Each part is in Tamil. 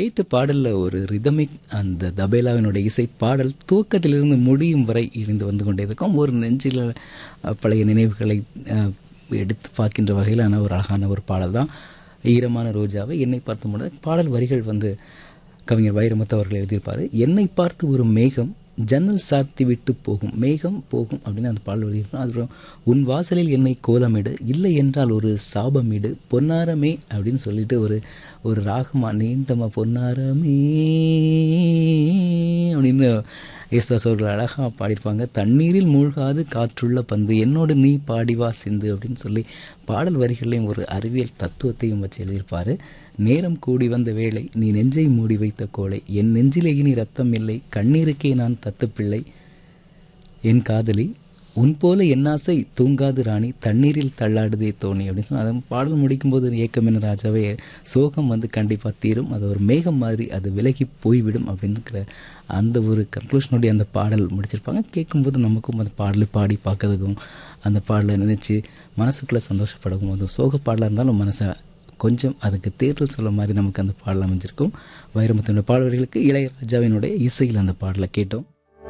கேட்டு பாடல்ல ஒரு ரிதமிக் அந்த தபேலாவினுடைய இசை பாடல் துவக்கத்திலிருந்து முடியும் வரை இணைந்து வந்து கொண்டே இருக்கும் ஒரு நெஞ்சில் அஹ், பழைய நினைவுகளை அஹ், எடுத்து பார்க்கின்ற வகையிலான ஒரு அழகான ஒரு பாடல் தான் ஈரமான ரோஜாவை என்னை பார்த்து முன்னே பாடல் வரிகள் வந்து கவிஞர் வைரமுத்து அவர்கள் எழுதியிருப்பார் என்னை பார்த்து ஒரு மேகம் ஜன்னல் சாத்தி விட்டு போகும் மேகம் போகும் அப்படின்னு அந்த பாடல் எழுதியிருப்பார் அதுக்கப்புறம் உன் வாசலில் என்னை கோலமிடு இல்லை என்றால் ஒரு சாபமிடு பொன்னாரமே அப்படின்னு சொல்லிட்டு ஒரு ஒரு ராகமா நீண்டமா பொன்னாரமே அப்படின்னு யேசுதாஸ் அவர்கள் அழகாக பாடியிருப்பாங்க தண்ணீரில் மூழ்காது காற்றுள்ள பந்து என்னோடு நீ பாடிவா சிந்து அப்படின்னு சொல்லி பாடல் வரிகளையும் ஒரு அறிவியல் தத்துவத்தையும் வச்சு எழுதியிருப்பார் நேரம் கூடி வந்த வேளை நீ நெஞ்சை மூடி வைத்த கோளை என் நெஞ்சிலே இனி ரத்தம் இல்லை கண்ணீருக்கே நான் தத்து பிள்ளை என் காதலி உன் போல என் ஆசை தூங்காது ராணி தண்ணீரில் தள்ளாடுதே தோணி அப்படின்னு சொல்லி அதன் பாடல் முடிக்கும்போது ஏக்கம் என்ன ராஜாவே சோகம் வந்து கண்டிப்பாக தீரும் அது ஒரு மேகம் மாதிரி அது விலகி போய்விடும் அப்படிங்கிற அந்த ஒரு கன்க்ளூஷனுடைய அந்த பாடல் முடிச்சிருப்பாங்க கேட்கும்போது நமக்கும் அந்த பாடலை பாடி பார்க்கறதுக்கும் அந்த பாடலை நினச்சி மனசுக்குள்ளே சந்தோஷப்படவும் அது சோக பாடலாக இருந்தாலும் மனசை கொஞ்சம் அதுக்கு தேர்தல் சொல்ல மாதிரி நமக்கு அந்த பாடல் அமைஞ்சிருக்கும் வைரமுத்தினுடைய பாடல்களுக்கு இளையராஜாவினுடைய இசையில் அந்த பாடலை கேட்டோம்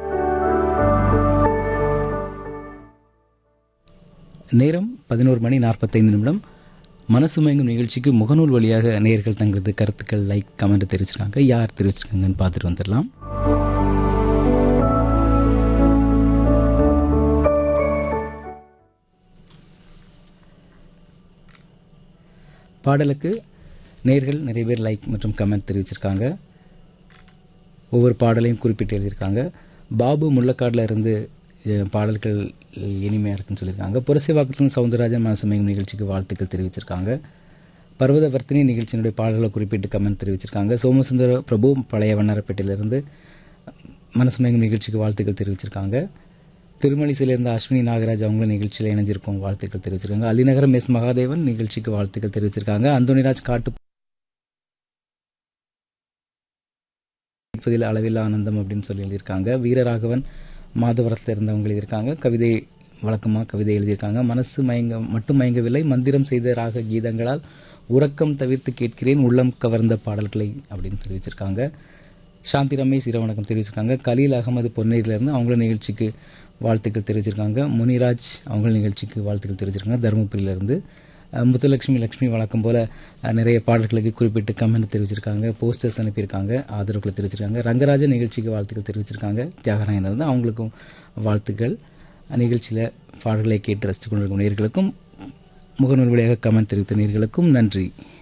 நேரம் பதினோரு மணி நாற்பத்தைந்து நிமிடம் மனசு மயங்கும் நிகழ்ச்சிக்கு முகநூல் வழியாக நேயர்கள் தங்களது கருத்துக்கள் லைக் கமெண்ட் தெரிவிச்சிருக்காங்க யார் தெரிவிச்சிருக்காங்கன்னு பார்த்துட்டு வந்துடலாம் பாடலுக்கு நேர்கள் நிறைய பேர் லைக் மற்றும் கமெண்ட் தெரிவிச்சிருக்காங்க ஒவ்வொரு பாடலையும் குறிப்பிட்டு எழுதியிருக்காங்க பாபு முள்ளக்காடில் இருந்து அஹ், பாடல்கள் இனிமையாக இருக்குன்னு சொல்லியிருக்காங்க புரசைவாக்கத்திலிருந்து சவுந்தரராஜன் மனசமயம் நிகழ்ச்சிக்கு வாழ்த்துக்கள் தெரிவிச்சிருக்காங்க பர்வதவர்த்தினி நிகழ்ச்சியினுடைய பாடல்களை குறிப்பிட்டு கமெண்ட் தெரிவிச்சிருக்காங்க சோமசுந்தர பிரபு பழைய வண்ணாரப்பேட்டையிலிருந்து மனசமயம் நிகழ்ச்சிக்கு வாழ்த்துக்கள் தெரிவிச்சிருக்காங்க திருமலிசையிலிருந்து அஸ்வினி நாகராஜ் அவங்களும் நிகழ்ச்சியில் இணைஞ்சிருக்கோம் வாழ்த்துக்கள் தெரிவிச்சிருக்காங்க அலிநகரம் எஸ் மகாதேவன் நிகழ்ச்சிக்கு வாழ்த்துக்கள் தெரிவிச்சிருக்காங்க அந்தோனிராஜ் காட்டு கேட்பதில் அளவில்லா ஆனந்தம் அப்படின்னு சொல்லி எழுதியிருக்காங்க வீரராகவன் மாதவரத்தில் இருந்தவங்க எழுதியிருக்காங்க கவிதை வழக்கமாக கவிதை எழுதியிருக்காங்க மனசு மயங்க மட்டும் மயங்கவில்லை மந்திரம் செய்த ராக கீதங்களால் உறக்கம் தவிர்த்து கேட்கிறேன் உள்ளம் கவர்ந்த பாடல்களை அப்படின்னு தெரிவிச்சிருக்காங்க சாந்தி ரமேஷ் இரவணக்கம் தெரிவிச்சிருக்காங்க கலீல் அகமது பொன்னேரியிலேருந்து அவங்களும் நிகழ்ச்சிக்கு வாழ்த்துக்கள் தெரிவிச்சிருக்காங்க முனிராஜ் அவங்களும் நிகழ்ச்சிக்கு வாழ்த்துக்கள் தெரிவிச்சிருக்காங்க தருமபுரியிலேருந்து அஹ் முத்துலட்சுமி லட்சுமி வழக்கம் போல் அஹ், நிறைய பாடல்களுக்கு குறிப்பிட்டு கமெண்ட் தெரிவிச்சிருக்காங்க போஸ்டர்ஸ் அனுப்பியிருக்காங்க ஆதரவுகளை தெரிவிச்சிருக்காங்க ரங்கராஜன் நிகழ்ச்சிக்கு வாழ்த்துக்கள் தெரிவிச்சிருக்காங்க தியாகராயன் இருந்து அவங்களுக்கும் வாழ்த்துக்கள் நிகழ்ச்சியில் பாடல்களை கேட்டு ரசித்துக் கொண்டிருக்கும் நேர்களுக்கும் முகநூல் வழியாக கமெண்ட் தெரிவித்த நேர்களுக்கும் நன்றி